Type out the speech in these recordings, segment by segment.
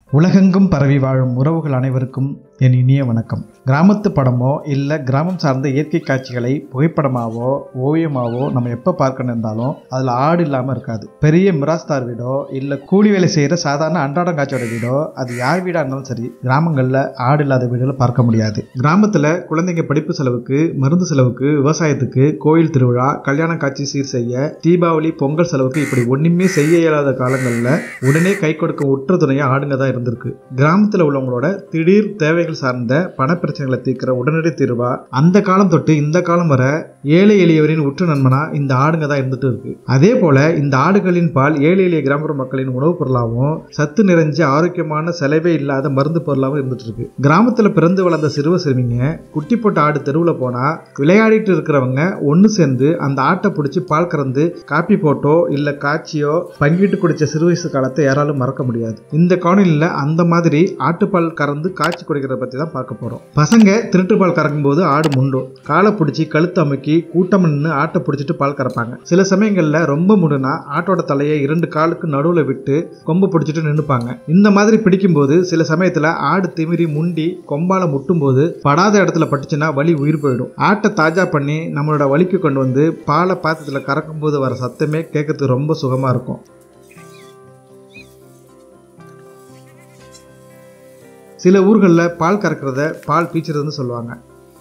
உலகெங்கும் பரவி வாழும் உறவுகள் அனைவருக்கும் என் இனிய வணக்கம் கிராமத்து படமோ இல்லை கிராமம் சார்ந்த இயற்கை காட்சிகளை புகைப்படமாவோ ஓவியமாவோ நம்ம எப்போ பார்க்க இருந்தாலும் அதில் ஆடு இல்லாமல் இருக்காது பெரிய மிராஸ்தார் வீடோ இல்லை கூலி வேலை செய்கிற சாதாரண அன்றாடம் காட்சியோட வீடோ அது யார் வீடாக இருந்தாலும் சரி கிராமங்களில் ஆடு இல்லாத வீடுகளை பார்க்க முடியாது கிராமத்தில் குழந்தைங்க படிப்பு செலவுக்கு மருந்து செலவுக்கு விவசாயத்துக்கு கோயில் திருவிழா கல்யாண காட்சி சீர் செய்ய தீபாவளி பொங்கல் செலவுக்கு இப்படி ஒன்றுமே செய்ய இயலாத காலங்களில் உடனே கை கொடுக்க உற்ற துணையாக ஆடுங்க தான் இருந்திருக்கு கிராமத்தில் உள்ளவங்களோட திடீர் தேவைகள் சார்ந்த பண பிரச்சனைகளை தீர்க்கிற உடனடி தீர்வா அந்த காலம் தொட்டு இந்த காலம் வர ஏழை எளியவரின் உற்ற நண்பனா இந்த ஆடுங்க தான் இருந்துட்டு இருக்கு அதே போல இந்த ஆடுகளின் பால் ஏழை எளிய கிராமப்புற மக்களின் உணவுப் பொருளாகவும் சத்து நிறைஞ்ச ஆரோக்கியமான செலவே இல்லாத மருந்து பொருளாகவும் இருந்துட்டு இருக்கு கிராமத்தில் பிறந்து வளர்ந்த சிறுவ சிறுமிங்க குட்டி போட்ட ஆடு தெருவில் போனா விளையாடிட்டு இருக்கிறவங்க ஒன்று சேர்ந்து அந்த ஆட்டை பிடிச்சி பால் கறந்து காப்பி போட்டோ இல்லை காய்ச்சியோ பங்கிட்டு குடிச்ச சிறு வயசு காலத்தை யாராலும் மறக்க முடியாது இந்த காணொலியில் அந்த மாதிரி ஆட்டுப்பால் கறந்து காய்ச்சி குடிக்கிறத பற்றி தான் பார்க்க போகிறோம் பசங்க திருட்டுப்பால் கறக்கும் போது ஆடு முண்டும் காலை பிடிச்சி கழுத்து அமுக்கி கூட்டம் நின்று ஆட்டை பிடிச்சிட்டு பால் கறப்பாங்க சில சமயங்களில் ரொம்ப முடுனா ஆட்டோட தலையை இரண்டு காலுக்கு நடுவில் விட்டு கொம்பு பிடிச்சிட்டு நின்றுப்பாங்க இந்த மாதிரி பிடிக்கும்போது சில சமயத்தில் ஆடு திமிரி முண்டி கொம்பால முட்டும்போது படாத இடத்துல பட்டுச்சுன்னா வலி உயிர் போயிடும் ஆட்டை தாஜா பண்ணி நம்மளோட வலிக்கு கொண்டு வந்து பாலை பாத்திரத்தில் கறக்கும்போது வர சத்தமே கேட்கறதுக்கு ரொம்ப சுகமாக இருக்கும் சில ஊர்களில் பால் கறக்கிறத பால் பீச்சுறதுன்னு சொல்லுவாங்க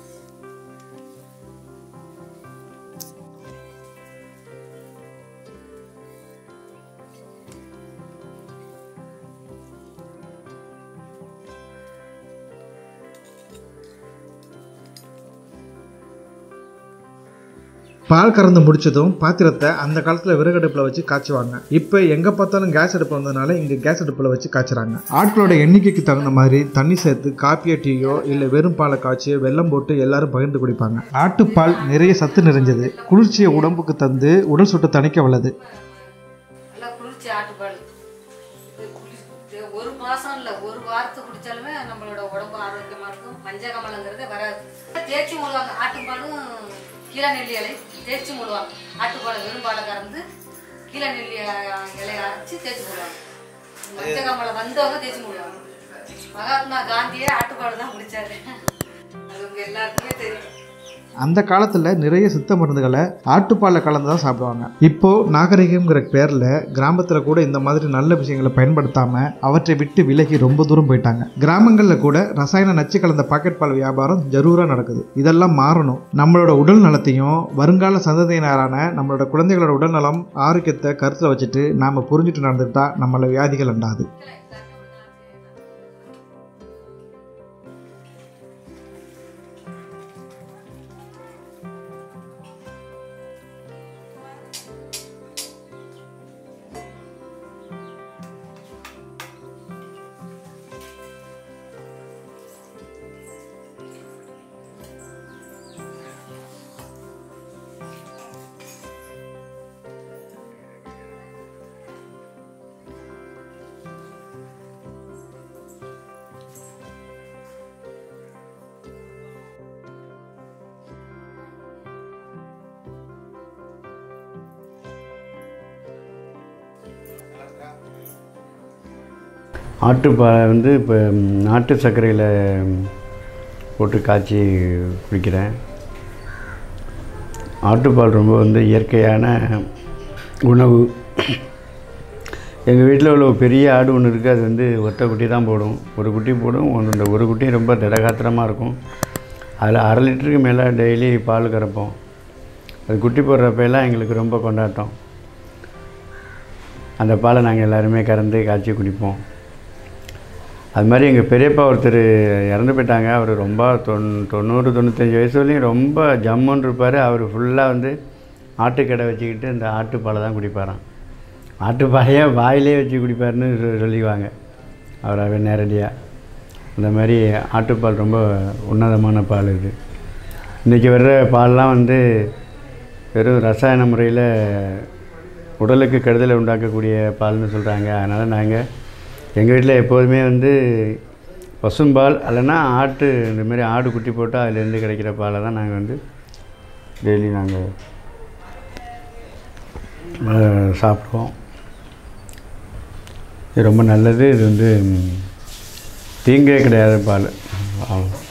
பால் கறந்து முடிச்சதும் பாத்திரத்தை அந்த காலத்தில் விறகடுப்பில் வச்சு காய்ச்சுவாங்க இப்போ எங்கே பார்த்தாலும் கேஸ் அடுப்பு வந்ததுனால இங்கே கேஸ் அடுப்பில் வச்சு காய்ச்சுறாங்க ஆட்களோட எண்ணிக்கைக்கு தகுந்த மாதிரி தண்ணி சேர்த்து காப்பியோ டீயோ இல்லை வெறும் பாலை காய்ச்சி வெல்லம் போட்டு எல்லாரும் பகிர்ந்து குடிப்பாங்க ஆட்டுப்பால் நிறைய சத்து நிறைஞ்சது குளிர்ச்சியை உடம்புக்கு தந்து உடல் சுட்டு தணிக்க வல்லது நல்லா குளிர்ச்சி ஆட்டுப்பால் இது குளி- இது ஒரு மாசம் இல்லை ஒரு வாரத்தை குடிச்சாலுமே நம்மளோட உடம்பு ஆரோக்கியமா இருக்கும் பஞ்சகமலங்கிறதே வராது தேய்ச்சி மூடுவாங்க ஆட்டுப்பாலும் கீழ நெல்லி இலை தேய்ச்சி மூடுவாங்க ஆட்டுப்பாலை வெறும் பாலை கறந்து கீழ நெல்லி அஹ், இலையை அரைச்சி தேய்ச்சி மூடுவாங்க பஞ்சகமலம் வந்தவங்க தேய்ச்சி மூடுவாங்க மகாத்மா காந்தியே ஆட்டுப்பால் தான் குடிச்சாரு அது உங்க எல்லாருக்குமே தெரியும் அந்த காலத்தில் நிறைய சித்த மருந்துகளை ஆட்டுப்பாலில் கலந்து தான் சாப்பிடுவாங்க இப்போ நாகரிகம்ங்கிற பேரில் கிராமத்தில் கூட இந்த மாதிரி நல்ல விஷயங்களை பயன்படுத்தாமல் அவற்றை விட்டு விலகி ரொம்ப தூரம் போயிட்டாங்க கிராமங்களில் கூட ரசாயன நச்சு கலந்த பாக்கெட் பால் வியாபாரம் ஜரூராக நடக்குது இதெல்லாம் மாறணும் நம்மளோட உடல் நலத்தையும் வருங்கால சந்ததியினரான நம்மளோட குழந்தைகளோட உடல் நலம் ஆரோக்கியத்தை கருத்தில் வச்சுட்டு நாம் புரிஞ்சுட்டு நடந்துட்டா நம்மளை வியாதிகள் அண்டாது ஆட்டுப்பாலை வந்து இப்போ நாட்டு சர்க்கரையில் போட்டு காய்ச்சி குடிக்கிறேன் ஆட்டுப்பால் ரொம்ப வந்து இயற்கையான உணவு எங்கள் வீட்டில் உள்ள ஒரு பெரிய ஆடு ஒன்று இருக்குது அது வந்து ஒற்றை குட்டி தான் போடும் ஒரு குட்டி போடும் ஒன்று இந்த ஒரு குட்டி ரொம்ப திடகாத்திரமாக இருக்கும் அதில் அரை லிட்டருக்கு மேலே டெய்லி பால் கறப்போம் அது குட்டி போடுறப்பெல்லாம் எங்களுக்கு ரொம்ப கொண்டாட்டம் அந்த பாலை நாங்கள் எல்லாருமே கறந்து காய்ச்சி குடிப்போம் அது மாதிரி எங்கள் பெரியப்பா ஒருத்தர் இறந்து போயிட்டாங்க அவர் ரொம்ப தொன் தொண்ணூறு தொண்ணூத்தஞ்சு வயசு வரையும் ரொம்ப ஜம்முன்னு இருப்பார் அவர் ஃபுல்லாக வந்து ஆட்டுக்கடை வச்சுக்கிட்டு இந்த ஆட்டுப்பாலை தான் குடிப்பாராம் ஆட்டுப்பாலையே வாயிலே வச்சு குடிப்பாருன்னு சொ- சொல்லிக்குவாங்க அவர் அவர் நேரடியாக அந்த மாதிரி ஆட்டுப்பால் ரொம்ப உன்னதமான பால் இது இன்றைக்கி வர்ற பால்லாம் வந்து வெறும் ரசாயன முறையில் உடலுக்கு கெடுதலை உண்டாக்கக்கூடிய பால்னு சொல்கிறாங்க அதனால் நாங்கள் எங்கள் வீட்டில் எப்போதுமே வந்து பசும்பால் இல்லைன்னா ஆட்டு இந்த மாதிரி ஆடு குட்டி போட்டால் அதுலேருந்து கிடைக்கிற பாலை தான் நாங்கள் வந்து டெய்லி நாங்கள் சாப்பிடுவோம் இது ரொம்ப நல்லது இது வந்து ம், தீங்கே கிடையாது பால் ஆமாம்